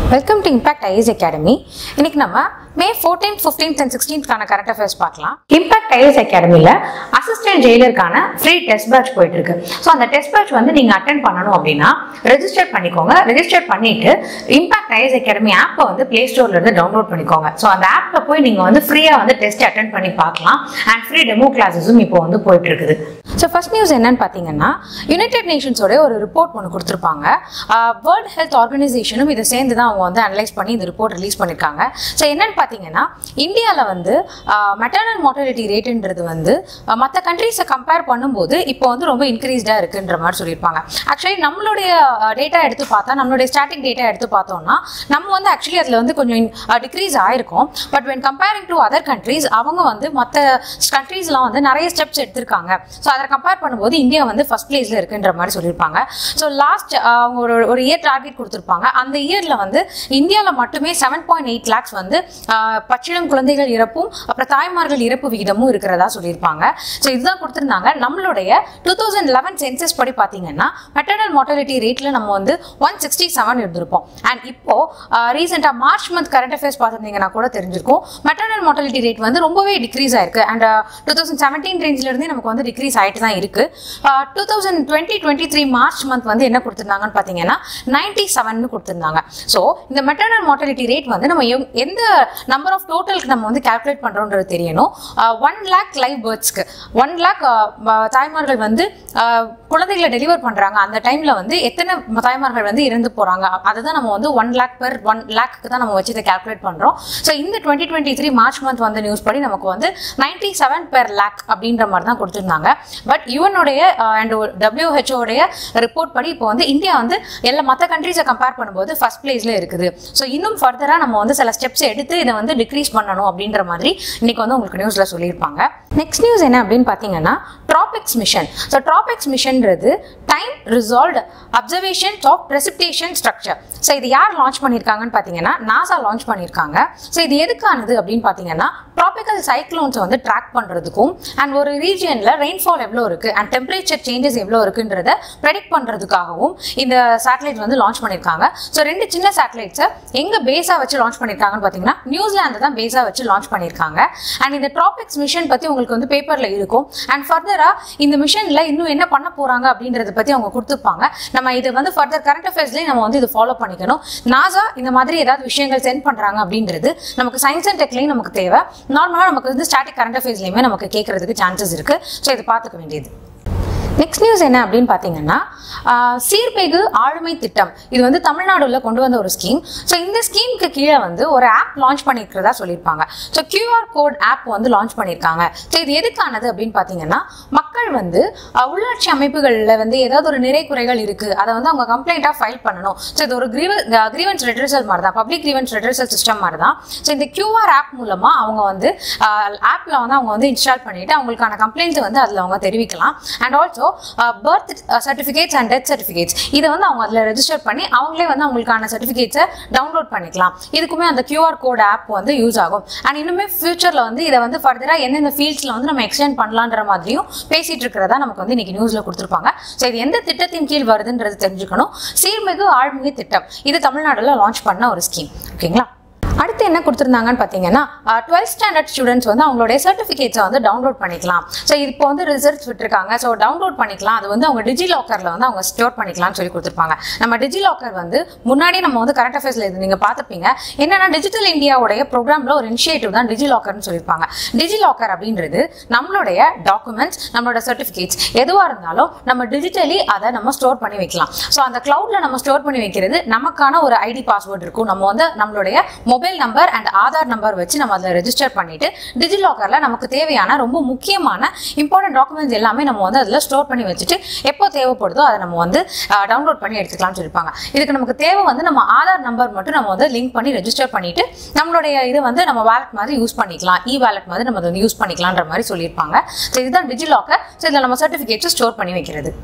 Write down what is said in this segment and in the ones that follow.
welcome to impact IAS academy இன்னைக்கு நம்ம May fourteenth fifteenth and சிக்ஸ்டீன்த்கான கரண்ட் அஃபேர்ஸ் பார்க்கலாம் இம்பாக்ட் ஐஎஸ் அகாடமியில் அசிஸ்டன்ட் ஜெயிலருக்கான ஃப்ரீ டெஸ்ட் பேட்ச் போயிட்டு இருக்கு ஸோ அந்த டெஸ்ட் பேட்ச் வந்து நீங்க அட்டன் பண்ணணும் அப்படின்னா ரெஜிஸ்டர் பண்ணிக்கோங்க ரெஜிஸ்டர் பண்ணிட்டு இம்பாக்ட் ஐஎஸ் அகாடமி ஆப்பை வந்து பிளே ஸ்டோர்ல இருந்து டவுன்லோட் பண்ணிக்கோங்க ஸோ அந்த ஆப்ல போய் நீங்க வந்து ஃப்ரீயா வந்து டெஸ்ட் அட்டன் பண்ணி பார்க்கலாம் அண்ட் ஃப்ரீ டெமோ கிளாஸஸும் இப்போ வந்து போயிட்டு இருக்குது ஸோ ஃபர்ஸ்ட் நியூஸ் என்னன்னு பார்த்தீங்கன்னா யுனைடெட் நேஷன்ஸோட ஒரு ரிப்போர்ட் ஒன்று கொடுத்துருப்பாங்க வேர்ல்ட் ஹெல்த் ஆர்கனைசேஷனும் இதை சேர்ந்து தான் அவங்க வந்து அனலைஸ் பண்ணி இந்த ரிப்போர்ட் ரிலீஸ் பண்ணியிருக்காங்க ஸோ என்னன்னு பார்த்தீங்கன்னா இந்தியாவில் வந்து மெட்டர்னல் மார்டாலிட்டி ரேட்டுன்றது வந்து மற்ற கண்ட்ரீஸை கம்பேர் பண்ணும்போது இப்போ வந்து ரொம்ப இன்க்ரீஸ்டாக இருக்குன்ற மாதிரி சொல்லியிருப்பாங்க ஆக்சுவலி நம்மளுடைய டேட்டா எடுத்து பார்த்தா நம்மளுடைய ஸ்டாட்டிக் டேட்டா எடுத்து பார்த்தோம்னா நம்ம வந்து ஆக்சுவலி அதில் வந்து கொஞ்சம் டிக்ரீஸ் ஆயிருக்கும் but when comparing to other countries அவங்க வந்து மற்ற கண்ட்ரீஸ்லாம் வந்து நிறைய ஸ்டெப்ஸ் எடுத்திருக்காங்க ஸோ அதை கம்பேர் பண்ணும்போது இந்தியா வந்து ஃபர்ஸ்ட் பிளேஸ்ல இருக்குன்ற மாதிரி சொல்லியிருப்பாங்க ஸோ லாஸ்ட் அவங்க ஒரு ஒரு இயர் டார்கெட் கொடுத்துருப்பாங்க அந்த இயர்ல வந்து இந்தியாவில் மட்டுமே செவன் பாயிண்ட் எயிட் லேக்ஸ் வந்து ஆஹ், பச்சிளம் குழந்தைகள் இறப்பும் அப்புறம் தாய்மார்கள் இறப்பு விகிதமும் இருக்கிறதா சொல்லியிருப்பாங்க ஸோ இதுதான் கொடுத்துருந்தாங்க நம்மளுடைய டூ தௌசண்ட் லெவன் சென்சஸ் படி பார்த்தீங்கன்னா மெட்டர்னல் மார்டாலிட்டி ரேட்ல நம்ம வந்து ஒன் சிக்ஸ்டி செவன் இருந்திருப்போம் அண்ட் இப்போ ரீசெண்டாக மார்ச் மந்த் கரண்ட் அஃபேர்ஸ் பார்த்துருந்தீங்கன்னா கூட தெரிஞ்சிருக்கும் மெட்டர்னல் மார்டாலிட்டி ரேட் வந்து ரொம்பவே டிக்ரீஸ் ஆயிருக்கு அண்ட் டூ தௌசண்ட் செவன்டீன் ரேஞ்சில இருந்தே நமக்கு வந்து டிக்ரீஸ் ஆயிட்டு தான் இருக்கு two thousand twenty twenty three March month வந்து என்ன கொடுத்துருந்தாங்கன்னு பார்த்தீங்கன்னா நைன்டி செவன் கொடுத்துருந்தாங்க ஸோ இந்த மெட்டர்னல் மார்டாலிட்டி ரேட் வந்து நம்ம எவ்- எந்த நம்பர் ஆஃப் டோட்டலுக்கு நம்ம வந்து கால்குலேட் பண்றோம்ன்றது தெரியணும் ஒன் லேக் லைவ் பேர்ட்ஸ்க்கு ஒன் லேக் தாய்மார்கள் வந்து ஆஹ், குழந்தைகளை டெலிவர் பண்றாங்க அந்த டைம்ல வந்து எத்தனை தாய்மார்கள் வந்து இறந்து போறாங்க அதுதான் நம்ம வந்து ஒன் லேக் பெர் ஒன் லேக்கு தான் நம்ம வச்சு இதை கால்குலேட் பண்றோம் ஸோ இந்த twenty twenty three March month வந்த நியூஸ் படி நமக்கு வந்து நைன்டி செவன் பெர் லேக் அப்படின்ற மாதிரி தான் கொடுத்துருந்தாங்க பட் யுவனுடைய அண்ட் டபிள்யூஹெச்ஓடைய ரிப்போர்ட் படி இப்போ வந்து இந்தியா வந்து எல்லா மற்ற கண்ட்ரீஸை கம்பேர் பண்ணும்போது ஃபர்ஸ்ட் பிளேஸ்ல இருக்குது ஸோ இன்னும் ஃபர்தராக நம்ம வந்து சில ஸ்டெப்ஸ் எடுத்து இதை வந்து டிக்ரீஸ் பண்ணணும் அப்படின்ற மாதிரி இன்னைக்கு வந்து உங்களுக்கு நியூஸ்ல சொல்லியிருப்பாங்க நெக்ஸ்ட் நியூஸ் என்ன அப்படின்னு பார்த்தீங்கன்னா ட்ராபிக்ஸ் மிஷன் ஸோ ட்ராபிக்ஸ் மிஷன்ன்றது time resolved observation of precipitation structure so இது யார் லான்ச் பண்ணியிருக்காங்கன்னு பார்த்தீங்கன்னா நாசா லான்ச் பண்ணியிருக்காங்க ஸோ இது எதுக்கானது அப்படின்னு பார்த்தீங்கன்னா ட்ராபிக்கல் சைக்ளோன்ஸை வந்து ட்ராக் பண்ணுறதுக்கும் அண்ட் ஒரு ரீஜியனில் ரெயின்ஃபால் எவ்வளோ இருக்குது அண்ட் டெம்பரேச்சர் சேஞ்சஸ் எவ்வளோ இருக்குன்றத ப்ரெடிக்ட் பண்ணுறதுக்காகவும் இந்த சேட்டலைட் வந்து லான்ச் பண்ணியிருக்காங்க ஸோ ரெண்டு சின்ன சேட்டலைட்ஸை எங்கே பேஸாக வச்சு லான்ச் பண்ணியிருக்காங்கன்னு பார்த்தீங்கன்னா நியூசிலாந்து தான் பேஸாக வச்சு லான்ச் பண்ணியிருக்காங்க அண்ட் இந்த ட்ராபிக்ஸ் மிஷன் பற்றி உங்களுக்கு வந்து பேப்பரில் இருக்கும் அண்ட் ஃபர்தராக இந்த மிஷனில் இன்னும் என்ன பண்ண போகிறாங்க அப்படின்றத பற்றி அவங்க கொடுத்துருப்பாங்க நம்ம இது வந்து ஃபர்தர் கரண்ட் அஃபேர்ஸ்லேயே நம்ம வந்து இது ஃபாலோ பண்ணிக்கணும் நாசா இந்த மாதிரி ஏதாவது விஷயங்கள் சென்ட் பண்ணுறாங்க அப்படின்றது நமக்கு சயின்ஸ் அண்ட் டெக்லையும் நமக்கு தேவை நார்மலாக நமக்கு வந்து ஸ்டாட்டிக் கரண்ட் அஃபேர்ஸ்லையுமே நமக்கு கேட்கறதுக்கு சான்சஸ் இருக்குது ஸோ இது பார்த்துக்க வேண்டியது நெக்ஸ்ட் நியூஸ் என்ன அப்படின்னு பார்த்தீங்கன்னா ஆஹ், சீர்மிகு ஆளுமை திட்டம் இது வந்து தமிழ்நாடுல கொண்டு வந்த ஒரு ஸ்கீம் ஸோ இந்த ஸ்கீமுக்கு கீழே வந்து ஒரு ஆப் லான்ச் பண்ணியிருக்கிறதா சொல்லியிருப்பாங்க ஸோ கியூஆர் கோட் ஆப் வந்து லான்ச் பண்ணியிருக்காங்க ஸோ இது எதுக்கானது அப்படின்னு பார்த்தீங்கன்னா மக்கள் வந்து ஆஹ், உள்ளாட்சி அமைப்புகளில் வந்து ஏதாவது ஒரு நிறை குறைகள் இருக்கு அதை வந்து அவங்க கம்ப்ளைண்ட்டாக ஃபைல் பண்ணணும் ஸோ இது ஒரு கிரீவ கிரீவன்ஸ் ரெட்ரஸல் மாதிரி தான் பப்ளிக் கிரீவன்ஸ் ரெட்ரஸல் சிஸ்டம் மாதிரி தான் ஸோ இந்த கியூஆர் ஆப் மூலமா அவங்க வந்து ஆப்பில் வந்து அவங்க வந்து இன்ஸ்டால் பண்ணிட்டு அவங்களுக்கான கம்ப்ளைண்ட்ஸ் வந்து அதில் அவங்க தெரிவிக்கலாம் and also birth certificates and death certificates இதை வந்து அவங்க அதில் ரெஜிஸ்டர் பண்ணி அவங்களே வந்து அவங்களுக்கான சர்டிஃபிகேட்ஸை டவுன்லோட் பண்ணிக்கலாம் இதுக்குமே அந்த கியூஆர் கோட் ஆப் வந்து யூஸ் ஆகும் அண்ட் இன்னுமே ஃபியூச்சரில் வந்து இதை வந்து ஃபர்தராக எந்தெந்த ஃபீல்ட்ஸில் வந்து நம்ம எக்ஸ்டெண்ட் பண்ணலான்ற மாதிரியும் பேசிட்டு இருக்கிறதா நமக்கு வந்து இன்னைக்கு நியூஸில் கொடுத்துருப்பாங்க ஸோ இது எந்த திட்டத்தின் கீழ் வருதுன்றது தெரிஞ்சுக்கணும் சீர்மிகு ஆழ்மிகு திட்டம் இது தமிழ்நாடுல லான்ச் பண்ண ஒரு ஸ்கீம் ஓகேங்களா அடுத்து என்ன கொடுத்துருந்தாங்கன்னு பார்த்தீங்கன்னா டுவெல்த் ஸ்டாண்டர்ட் ஸ்டூடெண்ட்ஸ் வந்து அவங்களுடைய சர்டிஃபிகேட்ஸை வந்து டவுன்லோட் பண்ணிக்கலாம் ஸோ இப்போ வந்து ரிசல்ட்ஸ் விட்டுருக்காங்க ஸோ டவுன்லோட் பண்ணிக்கலாம் அது வந்து அவங்க டிஜி லாக்கரில் வந்து அவங்க ஸ்டோர் பண்ணிக்கலாம்னு சொல்லி கொடுத்துருப்பாங்க நம்ம டிஜி லாக்கர் வந்து முன்னாடி நம்ம வந்து கரண்ட் அஃபேர்ஸில் இது நீங்கள் பார்த்துப்பீங்க என்னன்னா டிஜிட்டல் இந்தியாவுடைய ப்ரோக்ராமில் ஒரு இனிஷியேட்டிவ் தான் டிஜி லாக்கர்னு சொல்லியிருப்பாங்க டிஜி லாக்கர் அப்படின்றது நம்மளுடைய டாக்குமெண்ட்ஸ் நம்மளோட சர்டிஃபிகேட்ஸ் எதுவாக இருந்தாலும் நம்ம டிஜிட்டலி அதை நம்ம ஸ்டோர் பண்ணி வைக்கலாம் ஸோ அந்த க்ளவுட்ல நம்ம ஸ்டோர் பண்ணி வைக்கிறது நமக்கான ஒரு ஐடி பாஸ்வேர்ட் இருக்கும் நம்ம வந்து நம்மளுடைய mobile number and Aadhaar number வச்சு நம்ம அதில் ரெஜிஸ்டர் பண்ணிட்டு டிஜி லாக்கர்ல நமக்கு தேவையான ரொம்ப முக்கியமான இம்பார்ட்டன்ட் டாக்குமெண்ட்ஸ் எல்லாமே நம்ம வந்து அதில் ஸ்டோர் பண்ணி வச்சுட்டு எப்போ தேவைப்படுதோ அதை நம்ம வந்து டவுன்லோட் பண்ணி எடுத்துக்கலாம்னு சொல்லியிருப்பாங்க இதுக்கு நமக்கு தேவை வந்து நம்ம ஆதார் நம்பர் மட்டும் நம்ம வந்து லிங்க் பண்ணி ரெஜிஸ்டர் பண்ணிட்டு நம்மளுடைய இது வந்து நம்ம வேலட் மாதிரி யூஸ் பண்ணிக்கலாம் இ வேலட் மாதிரி நம்ம அதை வந்து யூஸ் பண்ணிக்கலாம்ன்ற மாதிரி சொல்லியிருப்பாங்க ஸோ இதுதான் டிஜி லாக்கர் ஸோ இதில் நம்ம சர்டிஃபிகேட்ஸ் ஸ்டோர் பண்ணி வைக்கிறது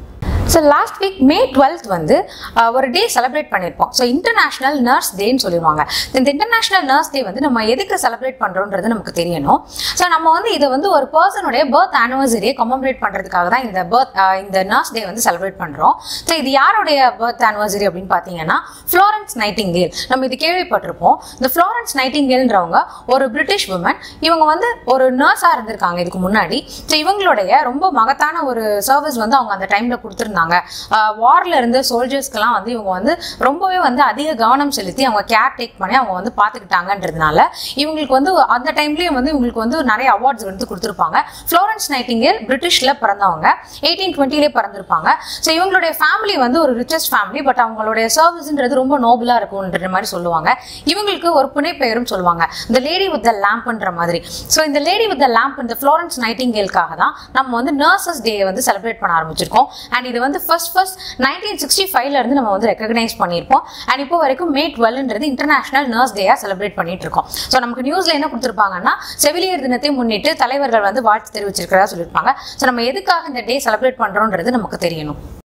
so last week May twelfth வந்து அஹ், ஒரு டே செலிப்ரேட் பண்ணியிருப்போம் ஸோ இன்டர்நேஷனல் நர்ஸ் டேன்னு சொல்லிடுவாங்க இந்த இன்டர்நேஷனல் நர்ஸ் டே வந்து நம்ம எதுக்கு செலிப்ரேட் பண்ணுறோன்றது நமக்கு தெரியணும் ஸோ நம்ம வந்து இதை வந்து ஒரு பர்சனுடைய பர்த் ஆனிவர்சரியை கமமரேட் பண்ணுறதுக்காக தான் இந்த பர்த் இந்த நர்ஸ் டே வந்து செலிப்ரேட் பண்ணுறோம் ஸோ இது யாருடைய பர்த் ஆனிவர்சரி அப்படின்னு பார்த்தீங்கன்னா ஃப்ளோரன்ஸ் நைட்டிங்கேல் நம்ம இது கேள்விப்பட்டிருப்போம் இந்த ஃப்ளோரன்ஸ் நைட்டிங்கேல்ன்றவங்க ஒரு பிரிட்டிஷ் உமன் இவங்க வந்து ஒரு நர்ஸாக இருந்திருக்காங்க இதுக்கு முன்னாடி ஸோ இவங்களுடைய ரொம்ப மகத்தான ஒரு சர்வீஸ் வந்து அவங்க அந்த டைம்ல கொடுத்துருந்தாங்க வார்ல இருந்த சோல்ஜர்ஸ்க்கெல்லாம் வந்து இவங்க வந்து ரொம்பவே வந்து அதிக கவனம் செலுத்தி அவங்க கேர் டேக் பண்ணி அவங்க வந்து பார்த்துக்கிட்டாங்கன்றதுனால இவங்களுக்கு வந்து அந்த டைம்லயும் வந்து இவங்களுக்கு வந்து நிறைய அவார்ட்ஸ் வந்து கொடுத்துருப்பாங்க ஃப்ளோரன்ஸ் நைட்டிங்கேல் பிரிட்டிஷ்ல பிறந்தவங்க எயிட்டீன் டுவெண்ட்டிலே பிறந்திருப்பாங்க ஸோ இவங்களுடைய ஃபேமிலி வந்து ஒரு ரிச்சஸ்ட் ஃபேமிலி பட் அவங்களுடைய சர்வீஸ்ன்றது ரொம்ப நோபலா இருக்கும்ன்ற மாதிரி சொல்லுவாங்க இவங்களுக்கு ஒரு புனைப்பெயரும் சொல்லுவாங்க இந்த லேடி வித் த லேம்ப்ன்ற மாதிரி ஸோ இந்த லேடி வித் த லேம்ப் இந்த ஃப்ளோரன்ஸ் நைட்டிங்கேலுக்காக தான் நம்ம வந்து நர்சஸ் டே வந்து செலிப்ரேட் பண்ண ஆரம்பிச்சிருக்கோம் அண்ட் இது வந்து ஃபர்ஸ்ட் ஃபர்ஸ்ட் நைன்டீன் சிக்ஸ்டி ஃபைவ்ல இருந்து நம்ம வந்து ரெக்கக்னைஸ் பண்ணியிருப்போம் அண்ட் இப்போ வரைக்கும் மே டுவெல்ன்றது இன்டர்நேஷனல் நர்ஸ் டேயா செலிப்ரேட் பண்ணிட்டு இருக்கோம் ஸோ நமக்கு நியூஸ்ல என்ன கொடுத்துருப்பாங்கன்னா செவிலியர் தினத்தை முன்னிட்டு தலைவர்கள் வந்து வாழ்த்து தெரிவிச்சிருக்கிறதா சொல்லியிருப்பாங்க ஸோ நம்ம எதுக்காக இந்த டே செலிப்ரேட் பண்றோன்றது நமக்கு தெரியணும்